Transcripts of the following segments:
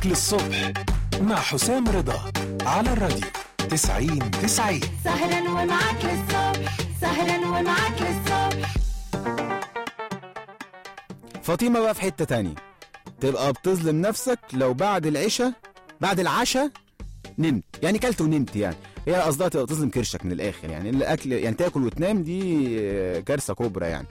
للصبح مع حسام رضا على الراديو 90 90 سهرا ومعاك للصبح سهرا ومعاك للصبح فاطمه بقى في حته تانية تبقى بتظلم نفسك لو بعد العشاء بعد العشاء نمت يعني كلت ونمت يعني هي قصدها تبقى بتظلم كرشك من الاخر يعني الاكل يعني تاكل وتنام دي آه، كارثه كبرى يعني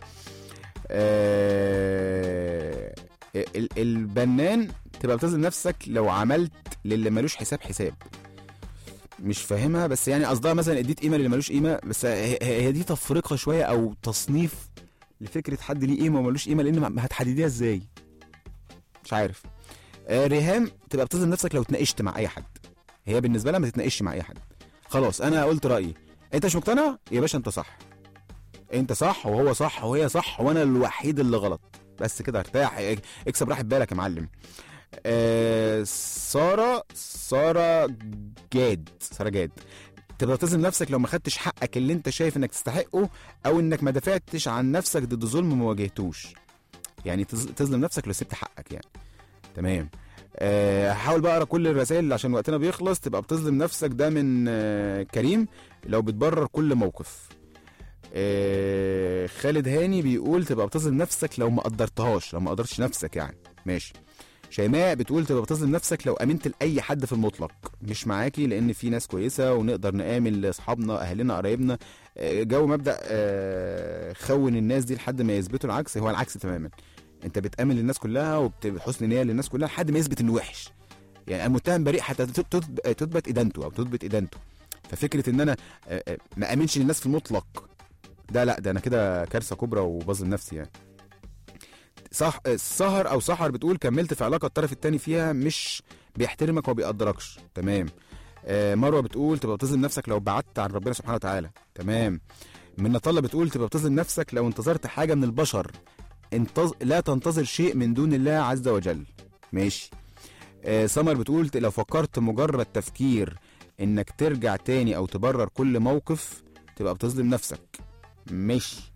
آه، ال- البنان تبقى بتظلم نفسك لو عملت للي ملوش حساب حساب مش فاهمها بس يعني قصدها مثلا اديت قيمه للي ملوش قيمه بس هي, هي دي تفرقه شويه او تصنيف لفكره حد ليه قيمه وملوش قيمه لان ما هتحدديها ازاي مش عارف آه ريهام تبقى بتظلم نفسك لو اتناقشت مع اي حد هي بالنسبه لها ما تتناقش مع اي حد خلاص انا قلت رايي انت مش مقتنع يا باشا انت صح انت صح وهو صح وهي صح وانا الوحيد اللي غلط بس كده ارتاح اكسب راحه بالك يا معلم آه ساره ساره جاد ساره جاد تبقى تظلم نفسك لو ما خدتش حقك اللي انت شايف انك تستحقه او انك ما دافعتش عن نفسك ضد ظلم ما واجهتوش يعني تظ- تظلم نفسك لو سبت حقك يعني تمام أه هحاول بقى اقرا كل الرسائل عشان وقتنا بيخلص تبقى بتظلم نفسك ده من أه كريم لو بتبرر كل موقف أه خالد هاني بيقول تبقى بتظلم نفسك لو ما قدرتهاش لو ما قدرتش نفسك يعني ماشي شيماء بتقول تبقى بتظلم نفسك لو امنت لاي حد في المطلق مش معاكي لان في ناس كويسه ونقدر نامن لاصحابنا اهلنا قرايبنا آه، جو مبدا آه، خون الناس دي لحد ما يثبتوا العكس هو العكس تماما انت بتامن للناس كلها وبحسن نيه للناس كلها لحد ما يثبت انه وحش يعني المتهم بريء حتى تث- تث- تثبت ادانته او تثبت ادانته ففكره ان انا آه، آه، ما امنش للناس في المطلق ده لا ده انا كده كارثه كبرى وبظلم نفسي يعني صح سهر او سحر بتقول كملت في علاقه الطرف الثاني فيها مش بيحترمك وما بيقدركش تمام آه مروه بتقول تبقى بتظلم نفسك لو بعدت عن ربنا سبحانه وتعالى تمام من طلة بتقول تبقى بتظلم نفسك لو انتظرت حاجه من البشر انتظ... لا تنتظر شيء من دون الله عز وجل ماشي آه سمر بتقول ت- لو فكرت مجرد تفكير انك ترجع تاني او تبرر كل موقف تبقى بتظلم نفسك ماشي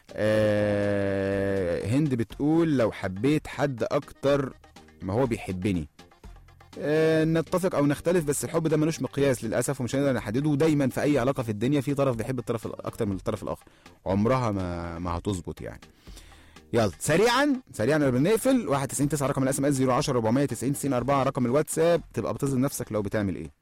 آه هند بتقول لو حبيت حد اكتر ما هو بيحبني آه نتفق او نختلف بس الحب ده ملوش مقياس للاسف ومش هنقدر نحدده ودايما في اي علاقه في الدنيا في طرف بيحب الطرف الأ- اكتر من الطرف الاخر عمرها ما ما هتظبط يعني يلا سريعا سريعا قبل ما نقفل 91 9 رقم الاس ام اس 010 490 90 4 رقم الواتساب تبقى بتظلم نفسك لو بتعمل ايه